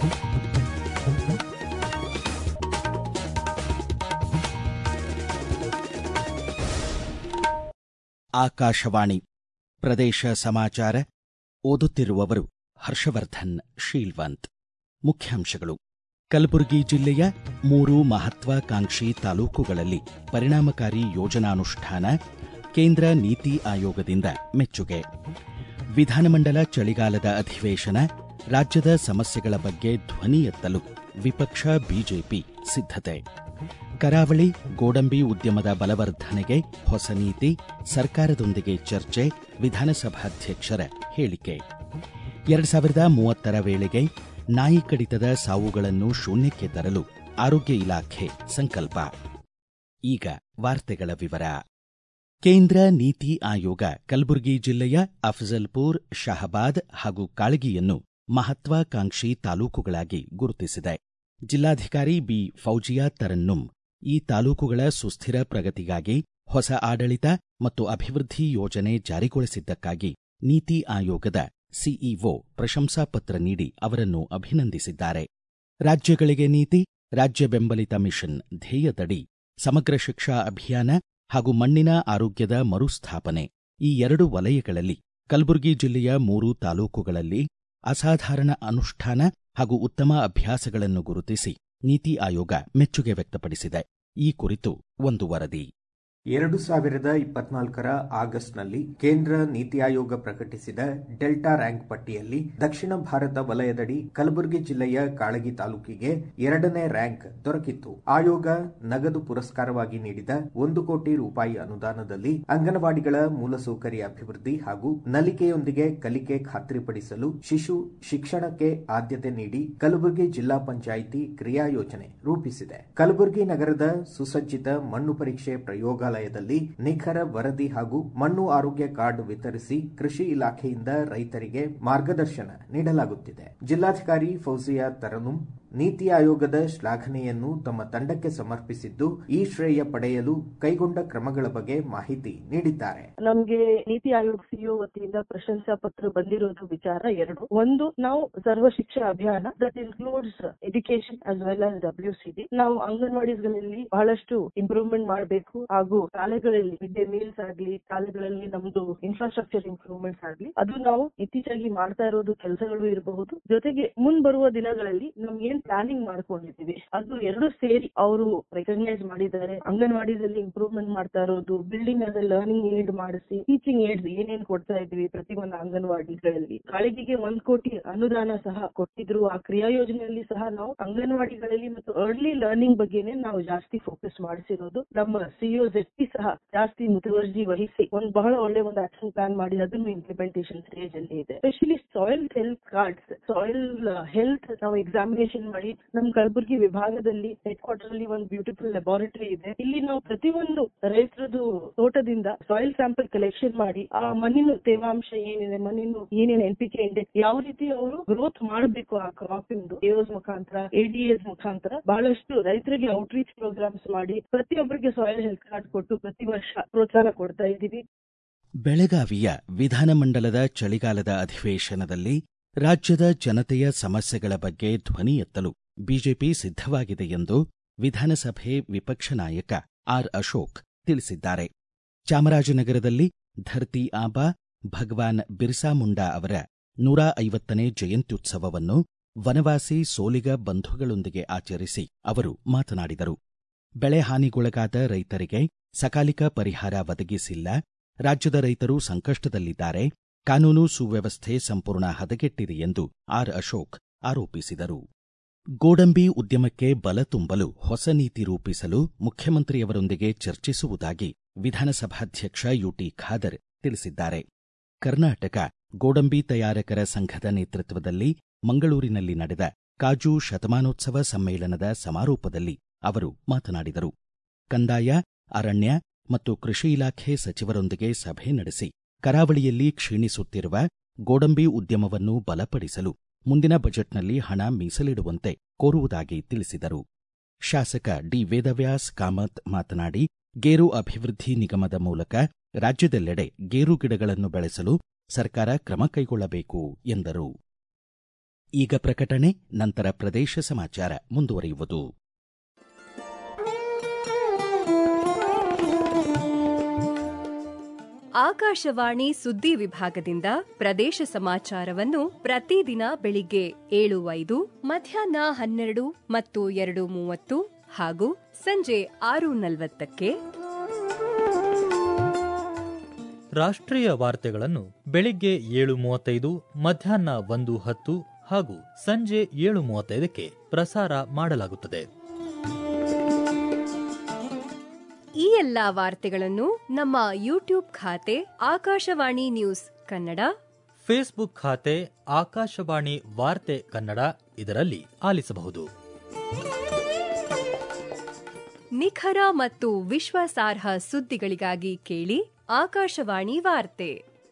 ಆಕಾಶವಾಣಿ ಪ್ರದೇಶ ಸಮಾಚಾರ ಓದುತ್ತಿರುವವರು ಹರ್ಷವರ್ಧನ್ ಶೀಲ್ವಂತ್ ಮುಖ್ಯಾಂಶಗಳು ಕಲಬುರಗಿ ಜಿಲ್ಲೆಯ ಮೂರು ಮಹತ್ವಾಕಾಂಕ್ಷಿ ತಾಲೂಕುಗಳಲ್ಲಿ ಪರಿಣಾಮಕಾರಿ ಯೋಜನಾನುಷ್ಠಾನ ಕೇಂದ್ರ ನೀತಿ ಆಯೋಗದಿಂದ ಮೆಚ್ಚುಗೆ ವಿಧಾನಮಂಡಲ ಚಳಿಗಾಲದ ಅಧಿವೇಶನ ರಾಜ್ಯದ ಸಮಸ್ಯೆಗಳ ಬಗ್ಗೆ ಧ್ವನಿ ಎತ್ತಲು ವಿಪಕ್ಷ ಬಿಜೆಪಿ ಸಿದ್ಧತೆ ಕರಾವಳಿ ಗೋಡಂಬಿ ಉದ್ಯಮದ ಬಲವರ್ಧನೆಗೆ ಹೊಸ ನೀತಿ ಸರ್ಕಾರದೊಂದಿಗೆ ಚರ್ಚೆ ವಿಧಾನಸಭಾಧ್ಯಕ್ಷರ ಹೇಳಿಕೆ ಎರಡು ಸಾವಿರದ ಮೂವತ್ತರ ವೇಳೆಗೆ ನಾಯಿ ಕಡಿತದ ಸಾವುಗಳನ್ನು ಶೂನ್ಯಕ್ಕೆ ತರಲು ಆರೋಗ್ಯ ಇಲಾಖೆ ಸಂಕಲ್ಪ ಈಗ ವಾರ್ತೆಗಳ ವಿವರ ಕೇಂದ್ರ ನೀತಿ ಆಯೋಗ ಕಲಬುರಗಿ ಜಿಲ್ಲೆಯ ಅಫಜಲ್ಪುರ್ ಶಹಬಾದ್ ಹಾಗೂ ಕಾಳಗಿಯನ್ನು ಮಹತ್ವಾಕಾಂಕ್ಷಿ ತಾಲೂಕುಗಳಾಗಿ ಗುರುತಿಸಿದೆ ಜಿಲ್ಲಾಧಿಕಾರಿ ಬಿ ಫೌಜಿಯಾ ತರನ್ನುಂ ಈ ತಾಲೂಕುಗಳ ಸುಸ್ಥಿರ ಪ್ರಗತಿಗಾಗಿ ಹೊಸ ಆಡಳಿತ ಮತ್ತು ಅಭಿವೃದ್ಧಿ ಯೋಜನೆ ಜಾರಿಗೊಳಿಸಿದ್ದಕ್ಕಾಗಿ ನೀತಿ ಆಯೋಗದ ಸಿಇಒ ಪ್ರಶಂಸಾ ಪತ್ರ ನೀಡಿ ಅವರನ್ನು ಅಭಿನಂದಿಸಿದ್ದಾರೆ ರಾಜ್ಯಗಳಿಗೆ ನೀತಿ ರಾಜ್ಯ ಬೆಂಬಲಿತ ಮಿಷನ್ ಧ್ಯೇಯದಡಿ ಸಮಗ್ರ ಶಿಕ್ಷಾ ಅಭಿಯಾನ ಹಾಗೂ ಮಣ್ಣಿನ ಆರೋಗ್ಯದ ಮರುಸ್ಥಾಪನೆ ಈ ಎರಡು ವಲಯಗಳಲ್ಲಿ ಕಲಬುರಗಿ ಜಿಲ್ಲೆಯ ಮೂರು ತಾಲೂಕುಗಳಲ್ಲಿ ಅಸಾಧಾರಣ ಅನುಷ್ಠಾನ ಹಾಗೂ ಉತ್ತಮ ಅಭ್ಯಾಸಗಳನ್ನು ಗುರುತಿಸಿ ನೀತಿ ಆಯೋಗ ಮೆಚ್ಚುಗೆ ವ್ಯಕ್ತಪಡಿಸಿದೆ ಈ ಕುರಿತು ಒಂದು ವರದಿ ಎರಡು ಸಾವಿರದ ಇಪ್ಪತ್ನಾಲ್ಕರ ಆಗಸ್ಟ್ನಲ್ಲಿ ಕೇಂದ್ರ ನೀತಿ ಆಯೋಗ ಪ್ರಕಟಿಸಿದ ಡೆಲ್ಟಾ ರ್ಯಾಂಕ್ ಪಟ್ಟಿಯಲ್ಲಿ ದಕ್ಷಿಣ ಭಾರತ ವಲಯದಡಿ ಕಲಬುರಗಿ ಜಿಲ್ಲೆಯ ಕಾಳಗಿ ತಾಲೂಕಿಗೆ ಎರಡನೇ ರ್ಯಾಂಕ್ ದೊರಕಿತ್ತು ಆಯೋಗ ನಗದು ಪುರಸ್ಕಾರವಾಗಿ ನೀಡಿದ ಒಂದು ಕೋಟಿ ರೂಪಾಯಿ ಅನುದಾನದಲ್ಲಿ ಅಂಗನವಾಡಿಗಳ ಮೂಲಸೌಕರ್ಯ ಅಭಿವೃದ್ಧಿ ಹಾಗೂ ನಲಿಕೆಯೊಂದಿಗೆ ಕಲಿಕೆ ಖಾತ್ರಿಪಡಿಸಲು ಶಿಶು ಶಿಕ್ಷಣಕ್ಕೆ ಆದ್ಯತೆ ನೀಡಿ ಕಲಬುರಗಿ ಜಿಲ್ಲಾ ಪಂಚಾಯಿತಿ ಕ್ರಿಯಾ ಯೋಜನೆ ರೂಪಿಸಿದೆ ಕಲಬುರಗಿ ನಗರದ ಸುಸಜ್ಜಿತ ಮಣ್ಣು ಪರೀಕ್ಷೆ ಪ್ರಯೋಗಾಲಯ ದಲ್ಲಿ ನಿಖರ ವರದಿ ಹಾಗೂ ಮಣ್ಣು ಆರೋಗ್ಯ ಕಾರ್ಡ್ ವಿತರಿಸಿ ಕೃಷಿ ಇಲಾಖೆಯಿಂದ ರೈತರಿಗೆ ಮಾರ್ಗದರ್ಶನ ನೀಡಲಾಗುತ್ತಿದೆ ಜಿಲ್ಲಾಧಿಕಾರಿ ಫೌಜಿಯಾ ತರನುಂ ನೀತಿ ಆಯೋಗದ ಶ್ಲಾಘನೆಯನ್ನು ತಮ್ಮ ತಂಡಕ್ಕೆ ಸಮರ್ಪಿಸಿದ್ದು ಈ ಶ್ರೇಯ ಪಡೆಯಲು ಕೈಗೊಂಡ ಕ್ರಮಗಳ ಬಗ್ಗೆ ಮಾಹಿತಿ ನೀಡಿದ್ದಾರೆ ನಮ್ಗೆ ನೀತಿ ಆಯೋಗ ಸಿಇಒ ವತಿಯಿಂದ ಪ್ರಶಂಸಾ ಪತ್ರ ಬಂದಿರೋದು ವಿಚಾರ ಎರಡು ಒಂದು ನಾವು Sarva Shiksha Abhiyan that includes education as well as W C D ನಾವು ಅಂಗನವಾಡಿಗಳಲ್ಲಿ ಬಹಳಷ್ಟು ಇಂಪ್ರೂವ್ಮೆಂಟ್ ಮಾಡಬೇಕು ಹಾಗೂ ಶಾಲೆಗಳಲ್ಲಿ ಮಿಡ್ ಡೇ ಮೀಲ್ಸ್ ಆಗ್ಲಿ ಶಾಲೆಗಳಲ್ಲಿ ನಮ್ದು ಇನ್ಫ್ರಾಸ್ಟ್ರಕ್ಚರ್ ಇಂಪ್ರೂವ್ಮೆಂಟ್ಸ್ ಆಗ್ಲಿ ಅದು ನಾವು ಇತ್ತೀಚೆಗೆ ಮಾಡ್ತಾ ಇರೋದು ಕೆಲಸಗಳು ಇರಬಹುದು ಜೊತೆಗೆ ಮುಂದ್ ಬರುವ ದಿನಗಳಲ್ಲಿ ನಮ್ಗೆ ಏನ್ ಪ್ಲಾನಿಂಗ್ ಮಾಡ್ಕೊಂಡಿದ್ದೀವಿ ಅದು ಎರಡು ಸೇರಿ ಅವರು ರೆಕಗ್ನೈಸ್ ಮಾಡಿದ್ದಾರೆ ಅಂಗನವಾಡಿದಲ್ಲಿ ಇಂಪ್ರೂವ್ಮೆಂಟ್ ಮಾಡ್ತಾ ಇರೋದು ಬಿಲ್ಡಿಂಗ್ ಅದ ಲರ್ನಿಂಗ್ ಏಡ್ ಮಾಡಿಸಿ ಟೀಚಿಂಗ್ ಏಡ್ಸ್ ಏನೇನ್ ಕೊಡ್ತಾ ಇದೀವಿ ಪ್ರತಿ ಒಂದು ಅಂಗನವಾಡಿಗಳಲ್ಲಿ ಕಾಳಗಿಗೆ ಒಂದ್ ಕೋಟಿ ಅನುದಾನ ಸಹ ಕೊಟ್ಟಿದ್ರು ಆ ಕ್ರಿಯಾ ಯೋಜನೆಯಲ್ಲಿ ಸಹ ನಾವು ಅಂಗನವಾಡಿಗಳಲ್ಲಿ ಮತ್ತು ಅರ್ಲಿ ಲರ್ನಿಂಗ್ ಬಗ್ಗೆನೆ ನಾವು ಜಾಸ್ತಿ ಫೋಕಸ್ ಮಾಡಿಸಿರೋದು ನಮ್ಮ ಸಿಇಒ ಜೆಟ್ಟಿ ಸಹ ಜಾಸ್ತಿ ಮುತುವರ್ಜಿ ವಹಿಸಿ ಒಂದ್ ಬಹಳ ಒಳ್ಳೆ ಒಂದು ಆಕ್ಷನ್ ಪ್ಲಾನ್ ಮಾಡಿ ಅದನ್ನು ಇಂಪ್ಲಿಮೆಂಟೇಷನ್ ಸ್ಟೇಜ್ ಅಲ್ಲಿ ಇದೆ specially soil health cards soil health ನಾವು ಎಕ್ಸಾಮಿನೇಷನ್ ಮಾಡಿ ನಮ್ ಕಲಬುರಗಿ ವಿಭಾಗದಲ್ಲಿ ಹೆಡ್ ಕ್ವಾರ್ಟರ್ ಅಲ್ಲಿ ಒಂದು ಬ್ಯೂಟಿಫುಲ್ ಲ್ಯಾಬೋರೇಟರಿ ಇದೆ ಇಲ್ಲಿ ನಾವು ಪ್ರತಿಯೊಂದು ರೈತರದು ತೋಟದಿಂದ ಸಾಯಿಲ್ ಸ್ಯಾಂಪಲ್ ಕಲೆಕ್ಷನ್ ಮಾಡಿ ಆ ಮಣ್ಣಿನ ತೇವಾಂಶ ಏನಿದೆ ಮಣ್ಣಿನ ಏನೇನು ಎನ್ ಪಿ ಕೆ ಇಂಡೆಕ್ಸ್ ಯಾವ ರೀತಿ ಅವರು ಗ್ರೋತ್ ಮಾಡಬೇಕು ಆ ಕ್ರಾಪ್ ಇಂದು ಎಒಸ್ ಮುಖಾಂತರ ಎಡಿಎಸ್ ಮುಖಾಂತರ ಬಹಳಷ್ಟು ರೈತರಿಗೆ ಔಟ್ರೀಚ್ ಪ್ರೋಗ್ರಾಮ್ಸ್ ಮಾಡಿ ಪ್ರತಿಯೊಬ್ಬರಿಗೆ ಸಾಯಿಲ್ ಹೆಲ್ತ್ ಕಾರ್ಡ್ ಕೊಟ್ಟು ಪ್ರತಿ ವರ್ಷ ಪ್ರೋತ್ಸಾಹ ಕೊಡ್ತಾ ಇದ್ದೀವಿ ಬೆಳಗಾವಿಯ ವಿಧಾನಮಂಡಲದ ಚಳಿಗಾಲದ ಅಧಿವೇಶನದಲ್ಲಿ ರಾಜ್ಯದ ಜನತೆಯ ಸಮಸ್ಯೆಗಳ ಬಗ್ಗೆ ಧ್ವನಿ ಎತ್ತಲು ಬಿಜೆಪಿ ಸಿದ್ಧವಾಗಿದೆ ಎಂದು ವಿಧಾನಸಭೆ ವಿಪಕ್ಷ ನಾಯಕ ಆರ್ ಅಶೋಕ್ ತಿಳಿಸಿದ್ದಾರೆ ಚಾಮರಾಜನಗರದಲ್ಲಿ ಧರ್ತಿ ಆಬಾ ಭಗವಾನ್ ಬಿರ್ಸಾ ಮುಂಡಾ ಅವರ ನೂರ ಐವತ್ತನೇ ಜಯಂತ್ಯುತ್ಸವವನ್ನು ವನವಾಸಿ ಸೋಲಿಗ ಬಂಧುಗಳೊಂದಿಗೆ ಆಚರಿಸಿ ಅವರು ಮಾತನಾಡಿದರು ಬೆಳೆ ಹಾನಿಗೊಳಗಾದ ರೈತರಿಗೆ ಸಕಾಲಿಕ ಪರಿಹಾರ ಒದಗಿಸಿಲ್ಲ ರಾಜ್ಯದ ರೈತರು ಸಂಕಷ್ಟದಲ್ಲಿದ್ದಾರೆ ಕಾನೂನು ಸುವ್ಯವಸ್ಥೆ ಸಂಪೂರ್ಣ ಹದಗೆಟ್ಟಿದೆ ಎಂದು ಆರ್ ಅಶೋಕ್ ಆರೋಪಿಸಿದರು ಗೋಡಂಬಿ ಉದ್ಯಮಕ್ಕೆ ಬಲ ತುಂಬಲು ಹೊಸ ನೀತಿ ರೂಪಿಸಲು ಮುಖ್ಯಮಂತ್ರಿಯವರೊಂದಿಗೆ ಚರ್ಚಿಸುವುದಾಗಿ ವಿಧಾನಸಭಾಧ್ಯಕ್ಷ ಯುಟಿ ಖಾದರ್ ತಿಳಿಸಿದ್ದಾರೆ ಕರ್ನಾಟಕ ಗೋಡಂಬಿ ತಯಾರಕರ ಸಂಘದ ನೇತೃತ್ವದಲ್ಲಿ ಮಂಗಳೂರಿನಲ್ಲಿ ನಡೆದ ಕಾಜು ಶತಮಾನೋತ್ಸವ ಸಮ್ಮೇಳನದ ಸಮಾರೋಪದಲ್ಲಿ ಅವರು ಮಾತನಾಡಿದರು ಕಂದಾಯ ಅರಣ್ಯ ಮತ್ತು ಕೃಷಿ ಇಲಾಖೆ ಸಚಿವರೊಂದಿಗೆ ಸಭೆ ನಡೆಸಿ ಕರಾವಳಿಯಲ್ಲಿ ಕ್ಷೀಣಿಸುತ್ತಿರುವ ಗೋಡಂಬಿ ಉದ್ಯಮವನ್ನು ಬಲಪಡಿಸಲು ಮುಂದಿನ ಬಜೆಟ್ನಲ್ಲಿ ಹಣ ಮೀಸಲಿಡುವಂತೆ ಕೋರುವುದಾಗಿ ತಿಳಿಸಿದರು ಶಾಸಕ ಡಿ ವೇದವ್ಯಾಸ್ ಕಾಮತ್ ಮಾತನಾಡಿ ಗೇರು ಅಭಿವೃದ್ಧಿ ನಿಗಮದ ಮೂಲಕ ರಾಜ್ಯದೆಲ್ಲೆಡೆ ಗೇರು ಗಿಡಗಳನ್ನು ಬೆಳೆಸಲು ಸರ್ಕಾರ ಕ್ರಮ ಕೈಗೊಳ್ಳಬೇಕು ಎಂದರು ಈಗ ಪ್ರಕಟಣೆ ನಂತರ ಪ್ರದೇಶ ಸಮಾಚಾರ ಮುಂದುವರಿಯುವುದು ಆಕಾಶವಾಣಿ ಸುದ್ದಿ ವಿಭಾಗದಿಂದ ಪ್ರದೇಶ ಸಮಾಚಾರವನ್ನು ಪ್ರತಿದಿನ ಬೆಳಿಗ್ಗೆ ಏಳು ಐದು ಮಧ್ಯಾಹ್ನ ಹನ್ನೆರಡು ಮತ್ತು ಎರಡು ಮೂವತ್ತು ಹಾಗೂ ಸಂಜೆ ಆರು ನಲವತ್ತಕ್ಕೆ ರಾಷ್ಟ್ರೀಯ ವಾರ್ತೆಗಳನ್ನು ಬೆಳಿಗ್ಗೆ ಏಳು ಮೂವತ್ತೈದು ಮಧ್ಯಾಹ್ನ ಒಂದು ಹತ್ತು ಹಾಗೂ ಸಂಜೆ ಏಳು ಮೂವತ್ತೈದಕ್ಕೆ ಪ್ರಸಾರ ಮಾಡಲಾಗುತ್ತದೆ ಈ ಎಲ್ಲಾ ವಾರ್ತೆಗಳನ್ನು ನಮ್ಮ ಯೂಟ್ಯೂಬ್ ಖಾತೆ ಆಕಾಶವಾಣಿ ನ್ಯೂಸ್ ಕನ್ನಡ ಫೇಸ್ಬುಕ್ ಖಾತೆ ಆಕಾಶವಾಣಿ ವಾರ್ತೆ ಕನ್ನಡ ಇದರಲ್ಲಿ ಆಲಿಸಬಹುದು ನಿಖರ ಮತ್ತು ವಿಶ್ವಾಸಾರ್ಹ ಸುದ್ದಿಗಳಿಗಾಗಿ ಕೇಳಿ ಆಕಾಶವಾಣಿ ವಾರ್ತೆ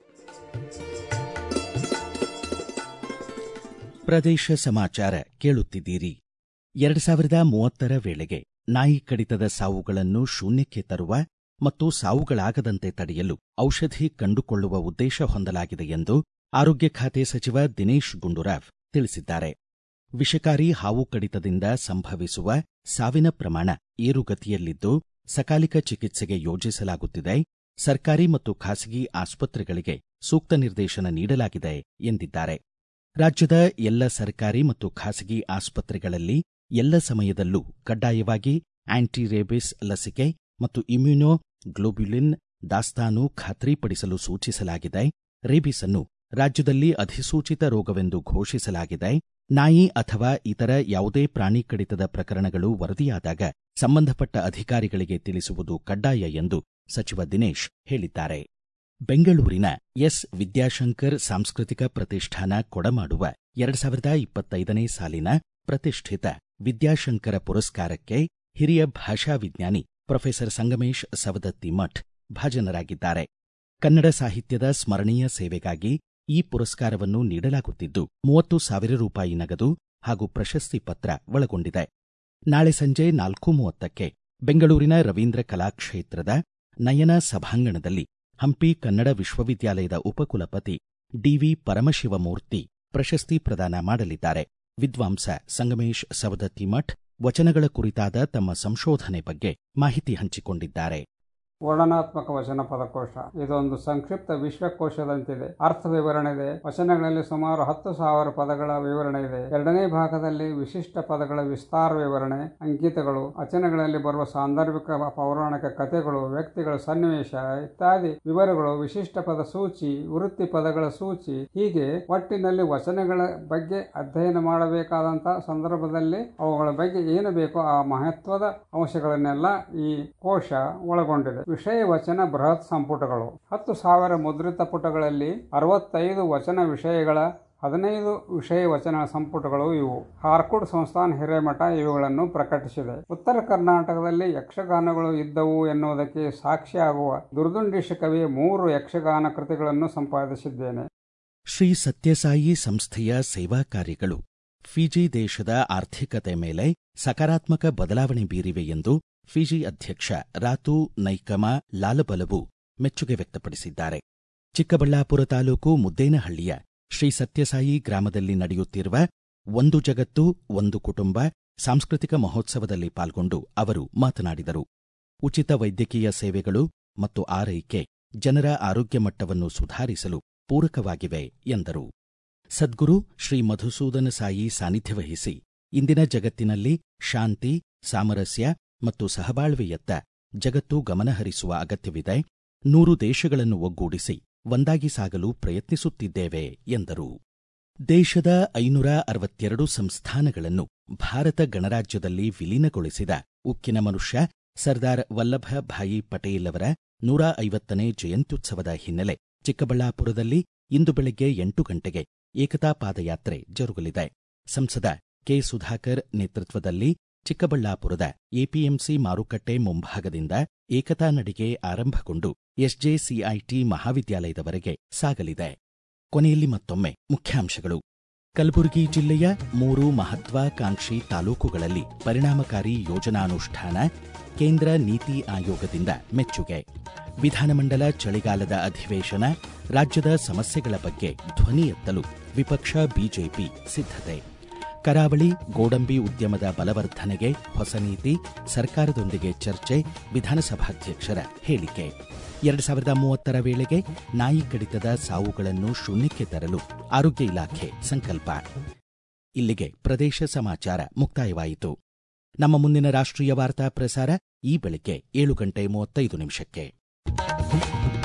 ಪ್ರದೇಶ ಸಮಾಚಾರ ಕೇಳುತ್ತಿದ್ದೀರಿ ಎರಡು ಸಾವಿರದ ಮೂವತ್ತರ ವೇಳೆಗೆ ನಾಯಿ ಕಡಿತದ ಸಾವುಗಳನ್ನು ಶೂನ್ಯಕ್ಕೆ ತರುವ ಮತ್ತು ಸಾವುಗಳಾಗದಂತೆ ತಡೆಯಲು ಔಷಧಿ ಕಂಡುಕೊಳ್ಳುವ ಉದ್ದೇಶ ಹೊಂದಲಾಗಿದೆ ಎಂದು ಆರೋಗ್ಯ ಖಾತೆ ಸಚಿವ ದಿನೇಶ್ ಗುಂಡೂರಾವ್ ತಿಳಿಸಿದ್ದಾರೆ ವಿಷಕಾರಿ ಹಾವು ಕಡಿತದಿಂದ ಸಂಭವಿಸುವ ಸಾವಿನ ಪ್ರಮಾಣ ಏರುಗತಿಯಲ್ಲಿದ್ದು ಸಕಾಲಿಕ ಚಿಕಿತ್ಸೆಗೆ ಯೋಜಿಸಲಾಗುತ್ತಿದೆ ಸರ್ಕಾರಿ ಮತ್ತು ಖಾಸಗಿ ಆಸ್ಪತ್ರೆಗಳಿಗೆ ಸೂಕ್ತ ನಿರ್ದೇಶನ ನೀಡಲಾಗಿದೆ ಎಂದಿದ್ದಾರೆ ರಾಜ್ಯದ ಎಲ್ಲ ಸರ್ಕಾರಿ ಮತ್ತು ಖಾಸಗಿ ಆಸ್ಪತ್ರೆಗಳಲ್ಲಿ ಎಲ್ಲ ಸಮಯದಲ್ಲೂ ಕಡ್ಡಾಯವಾಗಿ ಆಂಟಿ ರೇಬಿಸ್ ಲಸಿಕೆ ಮತ್ತು ಇಮ್ಯುನೋ ಗ್ಲೋಬ್ಯುಲಿನ್ ದಾಸ್ತಾನು ಖಾತ್ರಿಪಡಿಸಲು ಸೂಚಿಸಲಾಗಿದೆ ರೇಬಿಸ್ ಅನ್ನು ರಾಜ್ಯದಲ್ಲಿ ಅಧಿಸೂಚಿತ ರೋಗವೆಂದು ಘೋಷಿಸಲಾಗಿದೆ ನಾಯಿ ಅಥವಾ ಇತರ ಯಾವುದೇ ಪ್ರಾಣಿ ಕಡಿತದ ಪ್ರಕರಣಗಳು ವರದಿಯಾದಾಗ ಸಂಬಂಧಪಟ್ಟ ಅಧಿಕಾರಿಗಳಿಗೆ ತಿಳಿಸುವುದು ಕಡ್ಡಾಯ ಎಂದು ಸಚಿವ ದಿನೇಶ್ ಹೇಳಿದ್ದಾರೆ ಬೆಂಗಳೂರಿನ ಎಸ್ ವಿದ್ಯಾಶಂಕರ್ ಸಾಂಸ್ಕೃತಿಕ ಪ್ರತಿಷ್ಠಾನ ಕೊಡಮಾಡುವ ಎರಡು ಸಾವಿರದ ಇಪ್ಪತ್ತೈದನೇ ಸಾಲಿನ ಪ್ರತಿಷ್ಠಿತ ವಿದ್ಯಾಶಂಕರ ಪುರಸ್ಕಾರಕ್ಕೆ ಹಿರಿಯ ಭಾಷಾ ವಿಜ್ಞಾನಿ ಪ್ರೊಫೆಸರ್ ಸಂಗಮೇಶ್ ಸವದತ್ತಿ ಮಠ್ ಭಾಜನರಾಗಿದ್ದಾರೆ ಕನ್ನಡ ಸಾಹಿತ್ಯದ ಸ್ಮರಣೀಯ ಸೇವೆಗಾಗಿ ಈ ಪುರಸ್ಕಾರವನ್ನು ನೀಡಲಾಗುತ್ತಿದ್ದು ಮೂವತ್ತು ಸಾವಿರ ರೂಪಾಯಿ ನಗದು ಹಾಗೂ ಪ್ರಶಸ್ತಿ ಪತ್ರ ಒಳಗೊಂಡಿದೆ ನಾಳೆ ಸಂಜೆ ನಾಲ್ಕು ಮೂವತ್ತಕ್ಕೆ ಬೆಂಗಳೂರಿನ ರವೀಂದ್ರ ಕಲಾಕ್ಷೇತ್ರದ ನಯನ ಸಭಾಂಗಣದಲ್ಲಿ ಹಂಪಿ ಕನ್ನಡ ವಿಶ್ವವಿದ್ಯಾಲಯದ ಉಪಕುಲಪತಿ ಡಿವಿ ಪರಮಶಿವಮೂರ್ತಿ ಪ್ರಶಸ್ತಿ ಪ್ರದಾನ ಮಾಡಲಿದ್ದಾರೆ ವಿದ್ವಾಂಸ ಸಂಗಮೇಶ್ ಸವದತ್ತಿ ಮಠ್ ವಚನಗಳ ಕುರಿತಾದ ತಮ್ಮ ಸಂಶೋಧನೆ ಬಗ್ಗೆ ಮಾಹಿತಿ ಹಂಚಿಕೊಂಡಿದ್ದಾರೆ ವರ್ಣನಾತ್ಮಕ ವಚನ ಪದಕೋಶ ಇದೊಂದು ಸಂಕ್ಷಿಪ್ತ ವಿಶ್ವಕೋಶದಂತಿದೆ ಅರ್ಥ ವಿವರಣೆ ಇದೆ ವಚನಗಳಲ್ಲಿ ಸುಮಾರು ಹತ್ತು ಸಾವಿರ ಪದಗಳ ವಿವರಣೆ ಇದೆ ಎರಡನೇ ಭಾಗದಲ್ಲಿ ವಿಶಿಷ್ಟ ಪದಗಳ ವಿಸ್ತಾರ ವಿವರಣೆ ಅಂಕಿತಗಳು ವಚನಗಳಲ್ಲಿ ಬರುವ ಸಾಂದರ್ಭಿಕ ಪೌರಾಣಿಕ ಕಥೆಗಳು ವ್ಯಕ್ತಿಗಳ ಸನ್ನಿವೇಶ ಇತ್ಯಾದಿ ವಿವರಗಳು ವಿಶಿಷ್ಟ ಪದ ಸೂಚಿ ವೃತ್ತಿ ಪದಗಳ ಸೂಚಿ ಹೀಗೆ ಒಟ್ಟಿನಲ್ಲಿ ವಚನಗಳ ಬಗ್ಗೆ ಅಧ್ಯಯನ ಮಾಡಬೇಕಾದಂತಹ ಸಂದರ್ಭದಲ್ಲಿ ಅವುಗಳ ಬಗ್ಗೆ ಏನು ಬೇಕೋ ಆ ಮಹತ್ವದ ಅಂಶಗಳನ್ನೆಲ್ಲ ಈ ಕೋಶ ಒಳಗೊಂಡಿದೆ ವಿಷಯ ವಚನ ಬೃಹತ್ ಸಂಪುಟಗಳು ಹತ್ತು ಸಾವಿರ ಮುದ್ರಿತ ಪುಟಗಳಲ್ಲಿ ಅರವತ್ತೈದು ವಚನ ವಿಷಯಗಳ ಹದಿನೈದು ವಿಷಯ ವಚನ ಸಂಪುಟಗಳು ಇವು ಹಾರ್ಕುಡ್ ಸಂಸ್ಥಾನ ಹಿರೇಮಠ ಇವುಗಳನ್ನು ಪ್ರಕಟಿಸಿದೆ ಉತ್ತರ ಕರ್ನಾಟಕದಲ್ಲಿ ಯಕ್ಷಗಾನಗಳು ಇದ್ದವು ಎನ್ನುವುದಕ್ಕೆ ಸಾಕ್ಷಿಯಾಗುವ ದುರ್ದುಂಡಿಶ ಕವಿಯ ಮೂರು ಯಕ್ಷಗಾನ ಕೃತಿಗಳನ್ನು ಸಂಪಾದಿಸಿದ್ದೇನೆ ಶ್ರೀ ಸತ್ಯಸಾಯಿ ಸಂಸ್ಥೆಯ ಸೇವಾ ಕಾರ್ಯಗಳು ಫಿಜಿ ದೇಶದ ಆರ್ಥಿಕತೆ ಮೇಲೆ ಸಕಾರಾತ್ಮಕ ಬದಲಾವಣೆ ಬೀರಿವೆ ಎಂದು ಫಿಜಿ ಅಧ್ಯಕ್ಷ ರಾತು ನೈಕಮ ಲಾಲಬಲವು ಮೆಚ್ಚುಗೆ ವ್ಯಕ್ತಪಡಿಸಿದ್ದಾರೆ ಚಿಕ್ಕಬಳ್ಳಾಪುರ ತಾಲೂಕು ಮುದ್ದೇನಹಳ್ಳಿಯ ಶ್ರೀ ಸತ್ಯಸಾಯಿ ಗ್ರಾಮದಲ್ಲಿ ನಡೆಯುತ್ತಿರುವ ಒಂದು ಜಗತ್ತು ಒಂದು ಕುಟುಂಬ ಸಾಂಸ್ಕೃತಿಕ ಮಹೋತ್ಸವದಲ್ಲಿ ಪಾಲ್ಗೊಂಡು ಅವರು ಮಾತನಾಡಿದರು ಉಚಿತ ವೈದ್ಯಕೀಯ ಸೇವೆಗಳು ಮತ್ತು ಆರೈಕೆ ಜನರ ಆರೋಗ್ಯ ಮಟ್ಟವನ್ನು ಸುಧಾರಿಸಲು ಪೂರಕವಾಗಿವೆ ಎಂದರು ಸದ್ಗುರು ಶ್ರೀ ಮಧುಸೂದನ ಸಾಯಿ ಸಾನ್ನಿಧ್ಯ ವಹಿಸಿ ಇಂದಿನ ಜಗತ್ತಿನಲ್ಲಿ ಶಾಂತಿ ಸಾಮರಸ್ಯ ಮತ್ತು ಸಹಬಾಳ್ವೆಯತ್ತ ಜಗತ್ತು ಗಮನಹರಿಸುವ ಅಗತ್ಯವಿದೆ ನೂರು ದೇಶಗಳನ್ನು ಒಗ್ಗೂಡಿಸಿ ಒಂದಾಗಿ ಸಾಗಲು ಪ್ರಯತ್ನಿಸುತ್ತಿದ್ದೇವೆ ಎಂದರು ದೇಶದ ಐನೂರ ಅರವತ್ತೆರಡು ಸಂಸ್ಥಾನಗಳನ್ನು ಭಾರತ ಗಣರಾಜ್ಯದಲ್ಲಿ ವಿಲೀನಗೊಳಿಸಿದ ಉಕ್ಕಿನ ಮನುಷ್ಯ ಸರ್ದಾರ್ ವಲ್ಲಭಭಾಯಿ ಪಟೇಲ್ ಅವರ ನೂರ ಐವತ್ತನೇ ಜಯಂತ್ಯುತ್ಸವದ ಹಿನ್ನೆಲೆ ಚಿಕ್ಕಬಳ್ಳಾಪುರದಲ್ಲಿ ಇಂದು ಬೆಳಗ್ಗೆ ಎಂಟು ಗಂಟೆಗೆ ಏಕತಾ ಪಾದಯಾತ್ರೆ ಜರುಗಲಿದೆ ಸಂಸದ ಕೆ ಸುಧಾಕರ್ ನೇತೃತ್ವದಲ್ಲಿ ಚಿಕ್ಕಬಳ್ಳಾಪುರದ ಎಪಿಎಂಸಿ ಮಾರುಕಟ್ಟೆ ಮುಂಭಾಗದಿಂದ ಏಕತಾ ನಡಿಗೆ ಆರಂಭಗೊಂಡು ಎಸ್ಜೆಸಿಐಟಿ ಮಹಾವಿದ್ಯಾಲಯದವರೆಗೆ ಸಾಗಲಿದೆ ಕೊನೆಯಲ್ಲಿ ಮತ್ತೊಮ್ಮೆ ಮುಖ್ಯಾಂಶಗಳು ಕಲಬುರಗಿ ಜಿಲ್ಲೆಯ ಮೂರು ಮಹತ್ವಾಕಾಂಕ್ಷಿ ತಾಲೂಕುಗಳಲ್ಲಿ ಪರಿಣಾಮಕಾರಿ ಯೋಜನಾನುಷ್ಠಾನ ಕೇಂದ್ರ ನೀತಿ ಆಯೋಗದಿಂದ ಮೆಚ್ಚುಗೆ ವಿಧಾನಮಂಡಲ ಚಳಿಗಾಲದ ಅಧಿವೇಶನ ರಾಜ್ಯದ ಸಮಸ್ಯೆಗಳ ಬಗ್ಗೆ ಧ್ವನಿ ಎತ್ತಲು ವಿಪಕ್ಷ ಬಿಜೆಪಿ ಸಿದ್ಧತೆ ಕರಾವಳಿ ಗೋಡಂಬಿ ಉದ್ಯಮದ ಬಲವರ್ಧನೆಗೆ ಹೊಸ ನೀತಿ ಸರ್ಕಾರದೊಂದಿಗೆ ಚರ್ಚೆ ವಿಧಾನಸಭಾಧ್ಯಕ್ಷರ ಹೇಳಿಕೆ ಎರಡು ಸಾವಿರದ ಮೂವತ್ತರ ವೇಳೆಗೆ ನಾಯಿ ಕಡಿತದ ಸಾವುಗಳನ್ನು ಶೂನ್ಯಕ್ಕೆ ತರಲು ಆರೋಗ್ಯ ಇಲಾಖೆ ಸಂಕಲ್ಪ ಇಲ್ಲಿಗೆ ಪ್ರದೇಶ ಸಮಾಚಾರ ಮುಕ್ತಾಯವಾಯಿತು ನಮ್ಮ ಮುಂದಿನ ರಾಷ್ಟ್ರೀಯ ವಾರ್ತಾ ಪ್ರಸಾರ ಈ ಬೆಳಿಗ್ಗೆ ಏಳು ಗಂಟೆ ಮೂವತ್ತೈದು ನಿಮಿಷಕ್ಕೆ